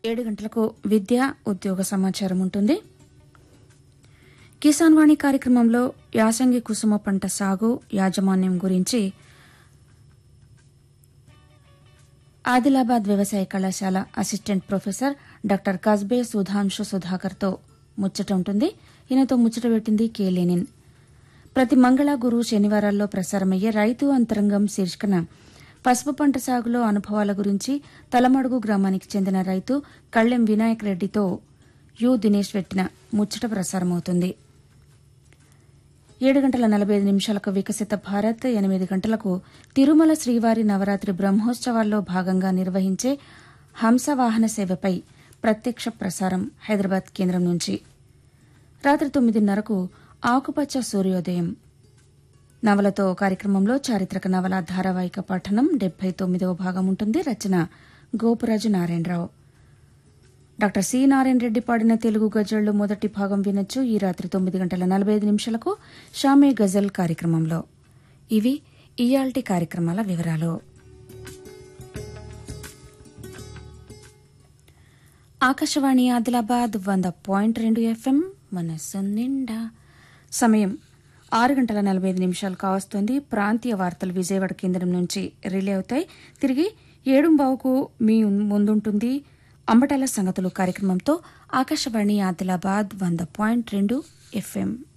ఏడు గంటలకు విద్య ఉద్యోగ సమాచారం ఉంటుంది కిసాన్ వాణి కార్యక్రమంలో యాసంగి కుసుమ పంట సాగు యాజమాన్యం గురించి ఆదిలాబాద్ వ్యవసాయ కళాశాల assistant professor doctor Kasbe Sudhanshu సుధాకర్తో ముచ్చట ఉంటుంది ఈయనతో ముచ్చట పెట్టింది కే లెనిన్ ప్రతి మంగళ గురు శనివారాల్లో ప్రసారమయ్యే రైతు అంతరంగం శీర్షికన పసుపు పంట సాగులో అనుభవాల గురించి తలమడుగు గ్రామానికి చెందిన రైతు కళ్లెం వినాయక్ రెడ్డితో యు దినేష్ పెట్టిన ముచ్చట ప్రసారమవుతుంది ఏడు గంటల నలభై ఐదు నిమిషాలకు వికసిత భారత్ ఎనిమిది గంటలకు తిరుమల శ్రీవారి నవరాత్రి బ్రహ్మోత్సవాల్లో భాగంగా నిర్వహించే హంసవాహన సేవపై ప్రత్యక్ష ప్రసారం హైదరాబాద్ కేంద్రం నుంచి రాత్రి తొమ్మిదిన్నరకు ఆకుపచ్చ సూర్యోదయం నవలతో కార్యక్రమంలో చారిత్రక నవల ధారావాహిక పఠనం డెబ్బై తొమ్మిదవ భాగం ఉంటుంది రచన గోపురాజు నారాయణరావు డాక్టర్ సి నారాయణ రెడ్డి పాడిన తెలుగు గజళ్లు మొదటి భాగం వినొచ్చు ఈ రాత్రి తొమ్మిది గంటల నలభై ఐదు నిమిషాలకు షామే గజల్ కార్యక్రమంలో ఇవి ఇయాల్టి కార్యక్రమాల వివరాలు ఆకాశవాణి ఆదిలాబాద్ వంద పాయింట్ రెండు ఎఫ్ఎం మనస్సు నిండా సమయం ఆరు గంటల నలభై ఐదు నిమిషాలు కావస్తోంది ప్రాంతీయ వార్తలు విజయవాడ కేంద్రం నుంచి రిలే అవుతాయి తిరిగి ఏడుంబావుకు మీ ముందుంటుంది అంబటాల సంగతులు కార్యక్రమంతో ఆకాశవాణి ఆదిలాబాద్ వంద పాయింట్ రెండు ఎఫ్ఎం